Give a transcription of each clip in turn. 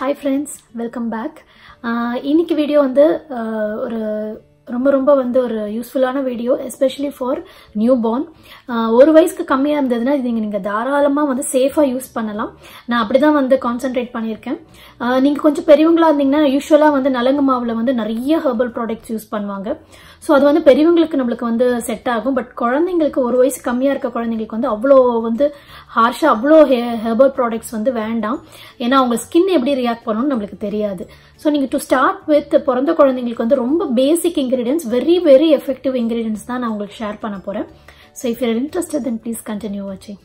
hi friends welcome back இன்னைக்கு video வந்து ஆஹ், ஒரு ரொம்ப ரொம்ப வந்து ஒரு யூஸ்ஃபுல்லான video especially for new born ஒரு வயசுக்கு கம்மியாக இருந்ததுன்னா இது நீங்கள் நீங்கள் தாராளமாக வந்து சேஃபாக யூஸ் பண்ணலாம் நான் அப்படி தான் வந்து கான்சென்ட்ரேட் பண்ணியிருக்கேன் நீங்கள் கொஞ்சம் பெரியவங்களா இருந்தீங்கன்னா யூஸ்வலாக வந்து நலங்கு மாவில் வந்து நிறைய ஹெர்பல் ப்ராடக்ட்ஸ் யூஸ் பண்ணுவாங்க ஸோ அது வந்து பெரியவங்களுக்கு நம்மளுக்கு வந்து செட் ஆகும் பட் குழந்தைங்களுக்கு ஒரு வயசு கம்மியாக இருக்க குழந்தைங்களுக்கு வந்து அவ்வளோ வந்து ஹார்ஷாக அவ்வளோ ஹெர்பல் ப்ராடக்ட்ஸ் வந்து வேண்டாம் ஏன்னா அவங்க ஸ்கின் எப்படி ரியாக்ட் பண்ணணும்னு நம்மளுக்கு தெரியாது ஸோ நீங்கள் டு ஸ்டார்ட் வித் பிறந்த குழந்தைங்களுக்கு வந்து ரொம்ப basic ingredients very very effective ingredients தான் நான் உங்களுக்கு ஷேர் பண்ண போகிறேன் so if you're interested then please continue வாட்சிங்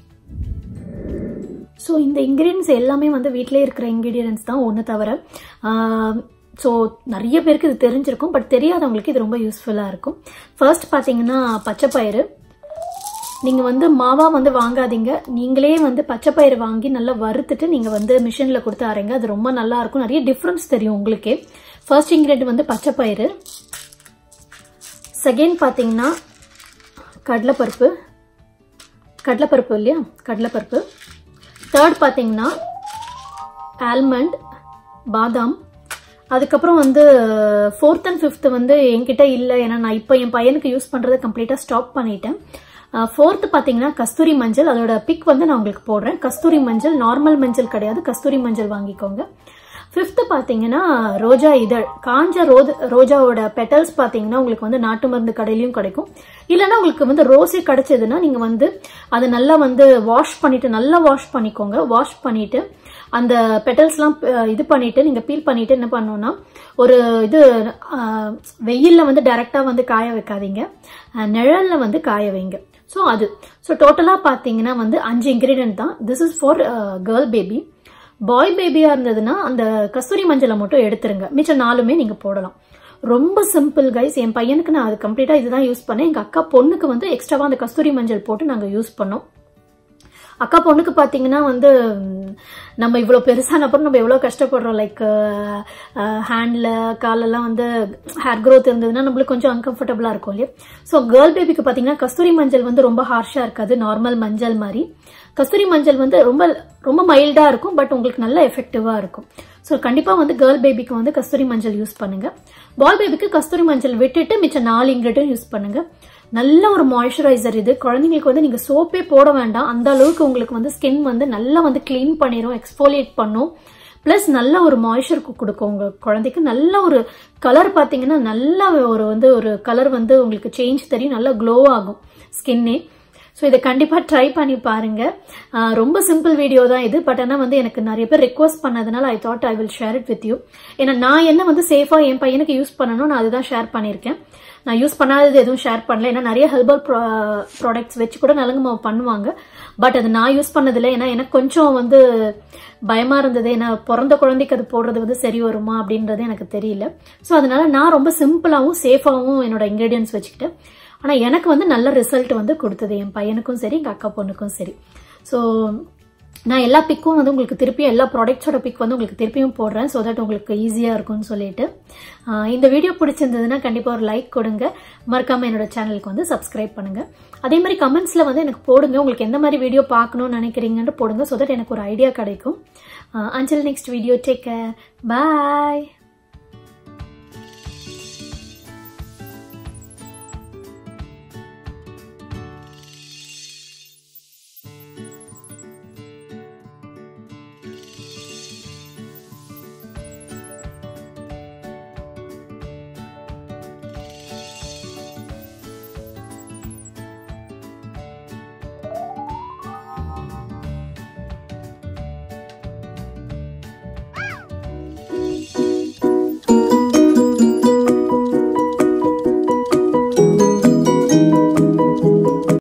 ஸோ இந்த இன்க்ரீடியன்ஸ் எல்லாமே வந்து வீட்டிலே இருக்கிற இன்க்ரீடியன்ஸ் தான் ஒன்று தவிர ஸோ நிறைய பேருக்கு இது தெரிஞ்சிருக்கும் பட் தெரியாதவங்களுக்கு இது ரொம்ப யூஸ்ஃபுல்லாக இருக்கும் ஃபர்ஸ்ட் பார்த்தீங்கன்னா பச்சைப்பயிறு நீங்கள் வந்து மாவா வந்து வாங்காதீங்க நீங்களே வந்து பச்சைப்பயிறு வாங்கி நல்லா வறுத்துட்டு நீங்கள் வந்து மிஷினில் கொடுத்து அரைங்க அது ரொம்ப நல்லா இருக்கும் நிறைய டிஃப்ரென்ஸ் தெரியும் உங்களுக்கே ஃபர்ஸ்ட் இன்க்ரீடியன்ட் வந்து பச்சைப்பயிறு செகண்ட் பார்த்தீங்கன்னா கடலைப்பருப்பு கடலைப்பருப்பு இல்லையா கடலைப்பருப்பு தேர்ட் பார்த்தீங்கன்னா ஆல்மண்ட் பாதாம் அதுக்கப்புறம் வந்து ஃபோர்த் அண்ட் ஃபிஃப்த் வந்து என்கிட்ட இல்லை ஏன்னா நான் இப்போ என் பையனுக்கு யூஸ் பண்ணுறதை கம்ப்ளீட்டாக ஸ்டாப் பண்ணிட்டேன் ஃபோர்த்து பார்த்தீங்கன்னா கஸ்தூரி மஞ்சள் அதோட பிக் வந்து நான் உங்களுக்கு போடுறேன் கஸ்தூரி மஞ்சள் நார்மல் மஞ்சள் கிடையாது கஸ்தூரி மஞ்சள் வாங்கிக்கோங்க ஃபிஃப்த்து பார்த்தீங்கன்னா ரோஜா இதழ் காஞ்ச ரோது ரோஜாவோட பெட்டல்ஸ் பார்த்தீங்கன்னா உங்களுக்கு வந்து நாட்டு மருந்து கடையிலையும் கிடைக்கும் இல்லைன்னா உங்களுக்கு வந்து ரோஸே கிடைச்சதுன்னா நீங்கள் வந்து அதை நல்லா வந்து வாஷ் பண்ணிட்டு நல்லா வாஷ் பண்ணிக்கோங்க வாஷ் பண்ணிட்டு அந்த பெட்டல்ஸ்லாம் இது பண்ணிட்டு நீங்கள் பீல் பண்ணிட்டு என்ன பண்ணணும்னா ஒரு இது அஹ், வெயில்ல வந்து டைரெக்டாக வந்து காய வைக்காதீங்க அஹ், நிழல்ல வந்து காய வைங்க ஸோ அது ஸோ டோட்டலாக பார்த்தீங்கன்னா வந்து அஞ்சு இன்க்ரீடியன்ட் தான் this is for girl baby boy பேபியா இருந்ததுன்னா அந்த கஸ்தூரி மஞ்சளை மட்டும் எடுத்துருங்க மிச்சம் நாலுமே நீங்க போடலாம் ரொம்ப சிம்பிள் கைஸ் என் பையனுக்கு நான் அது கம்ப்ளீட்டா இதுதான் யூஸ் பண்ணேன் எங்க அக்கா பொண்ணுக்கு வந்து எக்ஸ்ட்ராவா அந்த கஸ்தூரி மஞ்சள் போட்டு நாங்க யூஸ் பண்ணோம் அக்கா பொண்ணுக்கு பார்த்தீங்கன்னா வந்து ம், நம்ம இவ்வளோ பெருசான அப்புறம் நம்ம எவ்வளோ கஷ்டப்படுறோம் லைக் ஹேண்டில் காலெல்லாம் வந்து ஹேர் growth இருந்ததுன்னா நம்மளுக்கு கொஞ்சம் அன்கம்ஃபர்டபுளாக இருக்கும் இல்லையா ஸோ கேர்ள் பேபிக்கு பார்த்தீங்கன்னா கஸ்தூரி மஞ்சள் வந்து ரொம்ப ஹார்ஷாக இருக்காது நார்மல் மஞ்சள் மாதிரி கஸ்தூரி மஞ்சள் வந்து ரொம்ப ரொம்ப மைல்டாக இருக்கும் பட் உங்களுக்கு நல்ல எஃபெக்டிவாக இருக்கும் ஸோ கண்டிப்பாக வந்து கேர்ள் பேபிக்கு வந்து கஸ்தூரி மஞ்சள் யூஸ் பண்ணுங்க பாய் பேபிக்கு கஸ்தூரி மஞ்சள் விட்டுட்டு மிச்சம் நாலு இன்கிரீடியன்ட் யூஸ் பண்ணுங்க நல்ல ஒரு மாய்ஸ்சரைசர் இது குழந்தைங்களுக்கு வந்து நீங்க சோப்பே போட வேண்டாம் அந்த அளவுக்கு உங்களுக்கு வந்து ஸ்கின் வந்து நல்லா வந்து க்ளீன் பண்ணிரும் எக்ஸ்போலியேட் பண்ணும் ப்ளஸ் நல்ல ஒரு மாய்ஸ்சர் கொடுக்கும் உங்க குழந்தைக்கு நல்ல ஒரு கலர் பார்த்தீங்கன்னா நல்ல ஒரு வந்து ஒரு கலர் வந்து உங்களுக்கு சேஞ்ச் தெரியும் நல்லா க்ளோ ஆகும் ஸ்கின்னே ஸோ இதை கண்டிப்பாக ட்ரை பண்ணி பாருங்க ஆஹ் ரொம்ப சிம்பிள் வீடியோ தான் இது பட் ஆனால் வந்து எனக்கு நிறைய பேர் ரெக்வஸ்ட் பண்ணதுனால I thought I will share it with you ஏன்னா நான் என்ன வந்து சேஃபாக என் பையனுக்கு யூஸ் பண்ணணும் நான் அதுதான் ஷேர் பண்ணியிருக்கேன் நான் யூஸ் பண்ணாதது எதுவும் ஷேர் பண்ணல ஏன்னா நிறைய ஹெர்பல் ப்ராடக்ட்ஸ் வச்சு கூட நலங்கு மாவு பண்ணுவாங்க பட் அது நான் யூஸ் பண்ணதில்லை ஏன்னா எனக்கு கொஞ்சம் வந்து பயமா இருந்தது ஏன்னா பிறந்த குழந்தைக்கு அது போடுறது வந்து சரி வருமா அப்படின்றது எனக்கு தெரியல ஸோ அதனால நான் ரொம்ப சிம்பிளாகவும் சேஃபாகவும் என்னோட இன்க்ரீடியன்ஸ் வச்சுக்கிட்டேன் ஆனா எனக்கு வந்து நல்ல ரிசல்ட் வந்து கொடுத்தது என் பையனுக்கும் சரி எங்க அக்கா பொண்ணுக்கும் சரி ஸோ நான் எல்லா பிக்கும் வந்து உங்களுக்கு திருப்பியும் எல்லா ப்ராடக்ட்ஸோட பிக் வந்து உங்களுக்கு திருப்பியும் போடுறேன் ஸோ தட் உங்களுக்கு ஈஸியாக இருக்கும்னு சொல்லிட்டு ஆஹ் இந்த வீடியோ பிடிச்சிருந்ததுன்னா கண்டிப்பாக ஒரு லைக் கொடுங்க மறக்காம என்னோட சேனலுக்கு வந்து சப்ஸ்கிரைப் பண்ணுங்க அதே மாதிரி கமெண்ட்ஸில் வந்து எனக்கு போடுங்க உங்களுக்கு எந்த மாதிரி வீடியோ பார்க்கணும்னு நினைக்கிறீங்கன்னு போடுங்க ஸோ தட் எனக்கு ஒரு ஐடியா கிடைக்கும் until next video take care பாய்